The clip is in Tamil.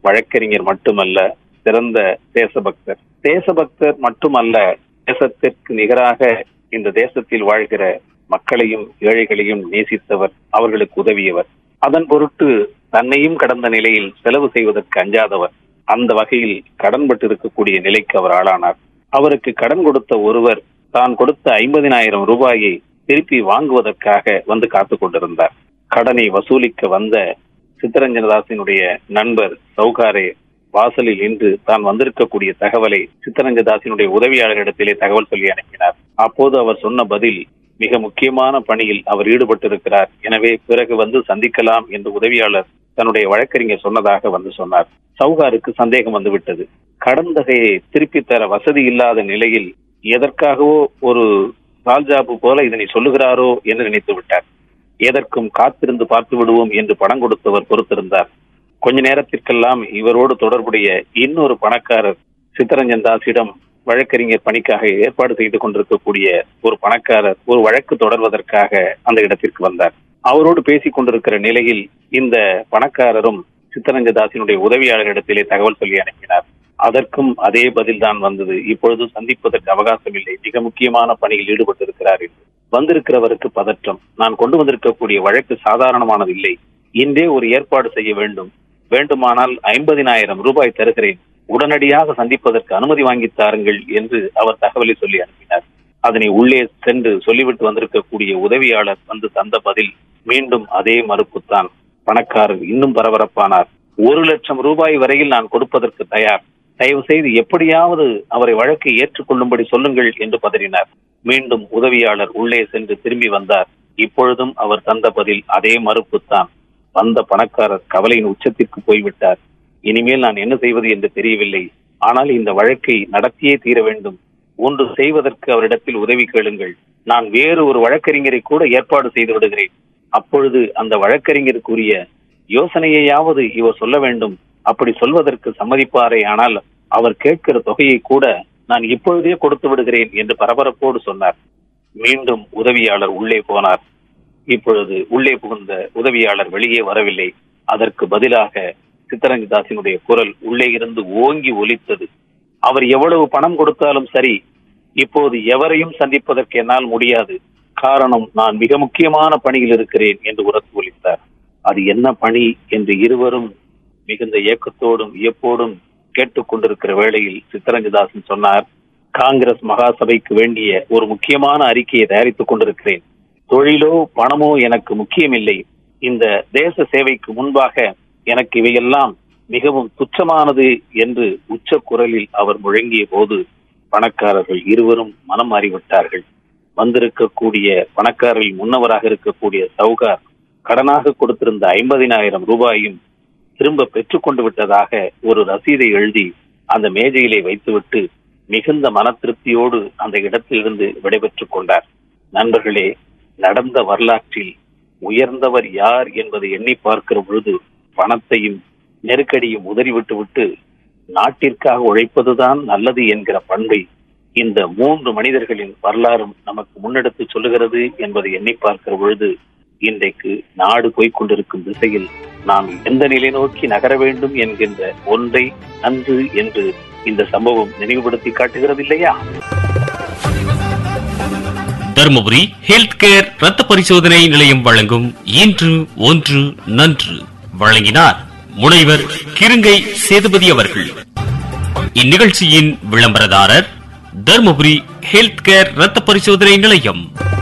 வழக்கறிஞர் மட்டுமல்ல சிறந்த தேசபக்தர் தேசபக்தர் மட்டுமல்ல தேசத்திற்கு நிகராக இந்த தேசத்தில் வாழ்கிற மக்களையும் ஏழைகளையும் நேசித்தவர் அவர்களுக்கு உதவியவர் அதன் பொருட்டு தன்னையும் கடந்த நிலையில் செலவு செய்வதற்கு அஞ்சாதவர் அந்த வகையில் கடன்பட்டு இருக்கக்கூடிய நிலைக்கு அவர் ஆளானார் அவருக்கு கடன் கொடுத்த ஒருவர் தான் கொடுத்த ஐம்பதினாயிரம் ரூபாயை திருப்பி வாங்குவதற்காக வந்து காத்துக் கொண்டிருந்தார் கடனை வசூலிக்க வந்த சித்தரஞ்சனதாசினுடைய நண்பர் சௌகாரே வாசலில் நின்று தான் வந்திருக்கக்கூடிய தகவலை சித்தரஞ்சதாசினுடைய உதவியாளரிடத்திலே தகவல் சொல்லி அனுப்பினார் அப்போது அவர் சொன்ன பதில் மிக முக்கியமான பணியில் அவர் ஈடுபட்டிருக்கிறார் எனவே பிறகு வந்து சந்திக்கலாம் என்று உதவியாளர் தன்னுடைய வழக்கறிஞர் சொன்னதாக வந்து சொன்னார் சௌகாருக்கு சந்தேகம் வந்துவிட்டது கடன் தொகையை திருப்பி தர வசதி இல்லாத நிலையில் எதற்காகவோ ஒரு ரால்ஜாபு போல இதனை சொல்லுகிறாரோ என்று நினைத்து விட்டார் எதற்கும் காத்திருந்து பார்த்து விடுவோம் என்று பணம் கொடுத்தவர் பொறுத்திருந்தார் கொஞ்ச நேரத்திற்கெல்லாம் இவரோடு தொடர்புடைய இன்னொரு பணக்காரர் சித்தரஞ்சன் தாஸிடம் வழக்கறிஞர் பணிக்காக ஏற்பாடு செய்து கொண்டிருக்கக்கூடிய ஒரு பணக்காரர் ஒரு வழக்கு தொடர்வதற்காக அந்த இடத்திற்கு வந்தார் அவரோடு பேசிக் கொண்டிருக்கிற நிலையில் இந்த பணக்காரரும் சித்தரஞ்சதாசினுடைய உதவியாளரிடத்திலே தகவல் சொல்லி அனுப்பினார் அதற்கும் அதே பதில் தான் வந்தது இப்பொழுது சந்திப்பதற்கு அவகாசம் இல்லை மிக முக்கியமான பணியில் ஈடுபட்டிருக்கிறார் என்று வந்திருக்கிறவருக்கு பதற்றம் நான் கொண்டு வந்திருக்கக்கூடிய வழக்கு சாதாரணமானது இல்லை இன்றே ஒரு ஏற்பாடு செய்ய வேண்டும் வேண்டுமானால் ஐம்பதினாயிரம் ரூபாய் தருகிறேன் உடனடியாக சந்திப்பதற்கு அனுமதி வாங்கி தாருங்கள் என்று அவர் தகவலை சொல்லி அனுப்பினார் அதனை உள்ளே சென்று சொல்லிவிட்டு வந்திருக்கக்கூடிய உதவியாளர் வந்து தந்த பதில் மீண்டும் அதே மறுப்புத்தான் பணக்காரர் இன்னும் பரபரப்பானார் ஒரு லட்சம் ரூபாய் வரையில் நான் கொடுப்பதற்கு தயார் தயவு செய்து எப்படியாவது அவரை வழக்கை ஏற்றுக்கொள்ளும்படி சொல்லுங்கள் என்று பதறினார் மீண்டும் உதவியாளர் உள்ளே சென்று திரும்பி வந்தார் இப்பொழுதும் அவர் தந்த பதில் அதே மறுப்புத்தான் வந்த பணக்காரர் கவலையின் உச்சத்திற்கு போய்விட்டார் இனிமேல் நான் என்ன செய்வது என்று தெரியவில்லை ஆனால் இந்த வழக்கை நடத்தியே தீர வேண்டும் ஒன்று செய்வதற்கு அவரிடத்தில் உதவி கேளுங்கள் நான் வேறு ஒரு வழக்கறிஞரை கூட ஏற்பாடு செய்து விடுகிறேன் அப்பொழுது அந்த வழக்கறிஞருக்குரிய யோசனையையாவது இவர் சொல்ல வேண்டும் அப்படி சொல்வதற்கு சம்மதிப்பாரே ஆனால் அவர் கேட்கிற தொகையை கூட நான் இப்பொழுதே கொடுத்து விடுகிறேன் என்று பரபரப்போடு சொன்னார் மீண்டும் உதவியாளர் உள்ளே போனார் இப்பொழுது உள்ளே புகுந்த உதவியாளர் வெளியே வரவில்லை அதற்கு பதிலாக சித்தரஞ்சதாசினுடைய குரல் உள்ளே இருந்து ஓங்கி ஒலித்தது அவர் எவ்வளவு பணம் கொடுத்தாலும் சரி இப்போது எவரையும் சந்திப்பதற்கு என்னால் முடியாது காரணம் நான் மிக முக்கியமான பணியில் இருக்கிறேன் என்று உரத்து ஒலித்தார் அது என்ன பணி என்று இருவரும் மிகுந்த ஏக்கத்தோடும் வியப்போடும் கேட்டுக்கொண்டிருக்கிற வேளையில் சித்தரஞ்சதாசன் சொன்னார் காங்கிரஸ் மகாசபைக்கு வேண்டிய ஒரு முக்கியமான அறிக்கையை தயாரித்துக் கொண்டிருக்கிறேன் தொழிலோ பணமோ எனக்கு முக்கியமில்லை இந்த தேச சேவைக்கு முன்பாக எனக்கு இவையெல்லாம் மிகவும் துச்சமானது என்று உச்ச குரலில் அவர் முழங்கிய போது பணக்காரர்கள் இருவரும் மனம் மாறிவிட்டார்கள் வந்திருக்கக்கூடிய பணக்காரர்கள் முன்னவராக இருக்கக்கூடிய சவுகார் கடனாக கொடுத்திருந்த ஐம்பதினாயிரம் ரூபாயும் திரும்ப பெற்றுக்கொண்டு விட்டதாக ஒரு ரசீதை எழுதி அந்த மேஜையிலே வைத்துவிட்டு மிகுந்த மன திருப்தியோடு அந்த இடத்திலிருந்து விடைபெற்றுக் கொண்டார் நண்பர்களே நடந்த வரலாற்றில் உயர்ந்தவர் யார் என்பதை எண்ணி பார்க்கிற பொழுது பணத்தையும் நெருக்கடியும் உதறிவிட்டு விட்டு நாட்டிற்காக உழைப்பதுதான் நல்லது என்கிற பண்பை இந்த மூன்று மனிதர்களின் வரலாறும் நமக்கு முன்னெடுத்து சொல்லுகிறது என்பதை எண்ணி பார்க்கிற பொழுது இன்றைக்கு நாடு போய்கொண்டிருக்கும் திசையில் நாம் எந்த நிலை நோக்கி நகர வேண்டும் என்கின்ற ஒன்றை நன்று என்று இந்த சம்பவம் நினைவுபடுத்தி காட்டுகிறது இல்லையா தருமபுரி ஹெல்த் கேர் ரத்த பரிசோதனை நிலையம் வழங்கும் இன்று ஒன்று நன்று வழங்கினார் முனைவர் கிருங்கை சேதுபதி அவர்கள் இந்நிகழ்ச்சியின் விளம்பரதாரர் தருமபுரி ஹெல்த் கேர் ரத்த பரிசோதனை நிலையம்